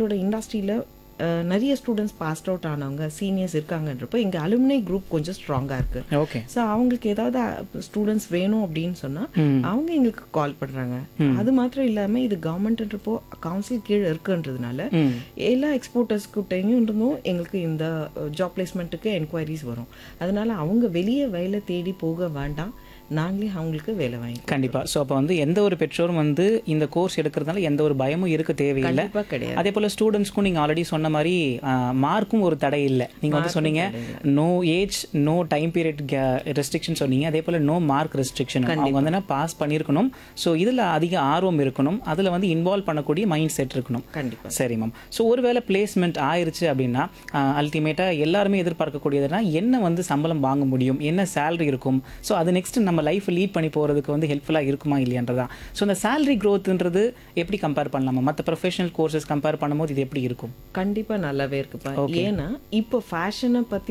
எங்களோட இண்டஸ்ட்ரியில் நிறைய ஸ்டூடெண்ட்ஸ் பாஸ்ட் அவுட் ஆனவங்க சீனியர்ஸ் இருக்காங்கன்றப்போ எங்கள் அலுமினை குரூப் கொஞ்சம் ஸ்ட்ராங்காக இருக்குது ஓகே ஸோ அவங்களுக்கு ஏதாவது ஸ்டூடெண்ட்ஸ் வேணும் அப்படின்னு சொன்னால் அவங்க எங்களுக்கு கால் பண்ணுறாங்க அது மாத்திரம் இல்லாமல் இது கவர்மெண்ட்ன்றப்போ கவுன்சில் கீழே இருக்குன்றதுனால ம் எல்லா எக்ஸ்போர்ட்டர்ஸ் கிட்டையும் இருந்தும் எங்களுக்கு இந்த ஜாப் பிளேஸ்மெண்ட்டுக்கு என்கொயரிஸ் வரும் அதனால அவங்க வெளியே வேலை தேடி போக வேண்டாம் நாங்களே அவங்களுக்கு வேலை வாங்கி கண்டிப்பா ஸோ அப்போ வந்து எந்த ஒரு பெற்றோரும் வந்து இந்த கோர்ஸ் எடுக்கிறதுனால எந்த ஒரு பயமும் இருக்க தேவையில்லை கண்டிப்பாக கிடையாது அதே போல ஸ்டூடெண்ட்ஸ்க்கும் நீங்க ஆல்ரெடி சொன்ன மாதிரி மார்க்கும் ஒரு தடை இல்லை நீங்க வந்து சொன்னீங்க no age no time period restriction சொன்னீங்க அதே போல நோ மார்க் ரெஸ்ட்ரிக்ஷன் அவங்க வந்து பாஸ் பண்ணியிருக்கணும் ஸோ இதுல அதிக ஆர்வம் இருக்கணும் அதுல வந்து இன்வால்வ் பண்ணக்கூடிய மைண்ட் செட் இருக்கணும் கண்டிப்பா சரி மேம் ஸோ ஒருவேளை பிளேஸ்மெண்ட் ஆயிருச்சு அப்படின்னா அல்டிமேட்டாக எல்லாருமே எதிர்பார்க்கக்கூடியதுனா என்ன வந்து சம்பளம் வாங்க முடியும் என்ன சேலரி இருக்கும் ஸோ அது நெக்ஸ்ட் நம்ம லைஃப் லீட் பண்ணி போகிறதுக்கு வந்து ஹெல்ப்ஃபுல்லாக இருக்குமா இல்லையன்றதா ஸோ இந்த சேலரி க்ரோத்ன்றது எப்படி கம்பேர் பண்ணலாமா மற்ற ப்ரொஃபஷனல் கோர்சஸ் கம்பேர் பண்ணும்போது இது எப்படி இருக்கும் கண்டிப்பா நல்லாவே இருக்குப்பா ஏன்னா இப்போ ஃபேஷனை பத்தி